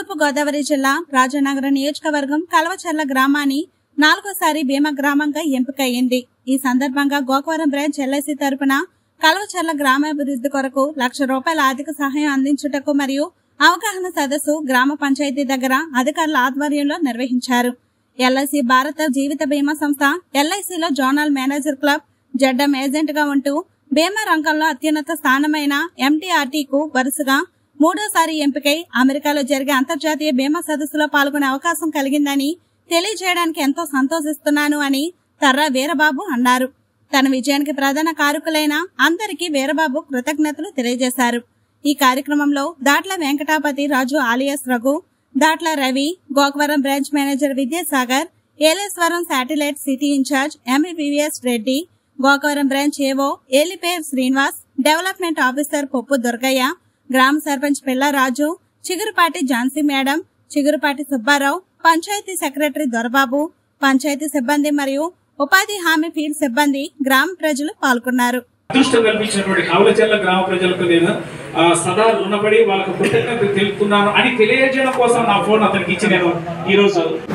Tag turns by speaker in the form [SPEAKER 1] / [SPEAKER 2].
[SPEAKER 1] తూర్పు గోదావరి జిల్లా రాజనగరం నియోజకవర్గం కలవచర్ల గ్రామాన్ని నాలుగోసారి భీమా గ్రామంగా ఎంపికయ్యింది ఈ సందర్భంగా గోకవరం బ్రాంచ్ ఎల్ఐసి తరపున కలవచర్ల గ్రామాభివృద్ధి కొరకు లక్ష రూపాయల ఆర్థిక సహాయం అందించుటకు మరియు అవగాహన సదస్సు గ్రామ పంచాయతీ దగ్గర అధికారుల ఆధ్వర్యంలో నిర్వహించారు ఎల్ఐసి భారత జీవిత బీమా సంస్థ ఎల్ఐసిలో జోనల్ మేనేజర్ క్లబ్ జడ్డం ఏజెంట్ గా ఉంటూ బీమా రంగంలో అత్యున్నత స్థానమైన ఎంటీఆర్టీకు వరుసగా మూడోసారి ఎంపికై అమెరికాలో జరిగే అంతర్జాతీయ బీమా సదస్సులో పాల్గొనే అవకాశం కలిగిందని తెలియజేయడానికి ఎంతో సంతోషిస్తున్నాను అని తర్రా వీరబాబు అన్నారు తన విజయానికి ప్రధాన కారకులైన అందరికీ వీరబాబు కృతజ్ఞతలు తెలియజేశారు ఈ కార్యక్రమంలో Datla Venkatapathi Raju alias Raghu Datla Ravi Gokavaram branch manager Vidyasagar Yeleswaram satellite city in charge MVVS Reddy Gokavaram branch AO ఏలిపేర్ శ్రీనివాస్ డెవలప్మెంట్ ఆఫీసర్ పొప్పు దుర్గయ్య గ్రామ సర్పంచ్ పిల్లరాజు చిగురుపాటి ఝాన్సీ మేడం చిగురుపాటి సుబ్బారావు పంచాయతీ సెక్రటరీ దొరబాబు పంచాయతీ సిబ్బంది మరియు ఉపాధి హామీ ఫీల్డ్ సిబ్బంది గ్రామ ప్రజలు పాల్గొన్నారు
[SPEAKER 2] అదృష్టం కల్పించినటువంటి కావులచెల్ల గ్రామ ప్రజలకు నేను ఆ, సదా రుణపడి వాళ్ళకు కృతజ్ఞత తెలుపుతున్నాను అని తెలియజేయడం కోసం నా ఫోన్ అతనికి ఇచ్చి నేను ఈ రోజు